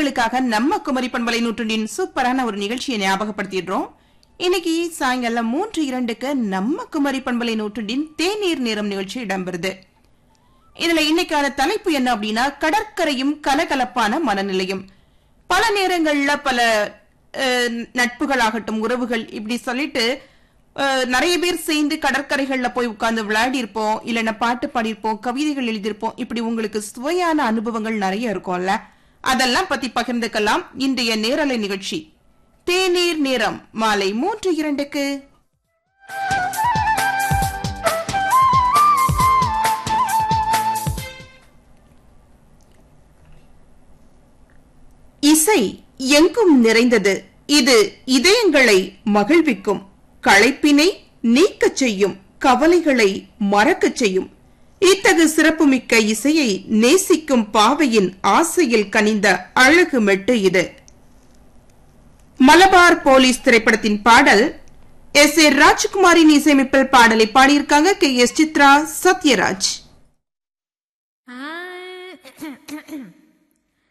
உங்களுக்காக நம்ம குமரி பண்பலை நூற்றுண்டின் சூப்பரான ஒரு நிகழ்ச்சியை ஞாபகப்படுத்திடுறோம் இன்னைக்கு சாயங்காலம் மூன்று இரண்டுக்கு நம்ம குமரி பண்பலை நூற்றுண்டின் தேநீர் நேரம் நிகழ்ச்சி இடம்பெறுது இதுல இன்னைக்கான தலைப்பு என்ன அப்படின்னா கடற்கரையும் கலகலப்பான மனநிலையும் பல நேரங்கள்ல பல அஹ், நட்புகளாகட்டும் உறவுகள் இப்படி சொல்லிட்டு அஹ், நிறைய பேர் சேர்ந்து கடற்கரைகள்ல போய் உட்கார்ந்து விளையாடி இருப்போம் இல்லைன்னா பாட்டு பாடியிருப்போம் கவிதைகள் எழுதியிருப்போம் இப்படி உங்களுக்கு சுவையான அனுபவங்கள் நிறைய இருக்கும்ல அதெல்லாம் பத்தி பகிர்ந்துக்கலாம் இன்றைய நேரலை நிகழ்ச்சி தேநீர் நேரம் மாலை மூன்று இரண்டுக்கு இசை எங்கும் நிறைந்தது இது இதயங்களை மகிழ்விக்கும் களைப்பினை நீக்கச் செய்யும் கவலைகளை மறக்கச் செய்யும் இத்தகு சிறப்புமிக்க இசையை நேசிக்கும் பாவையின் ஆசையில் கனிந்த அழகு மெட்டு இது மலபார் போலீஸ் திரைப்படத்தின் பாடல் எஸ் ஏ ராஜ்குமாரின் இசையமைப்பில் பாடலை பாடியிருக்காங்க K S Chithra Sathyaraj I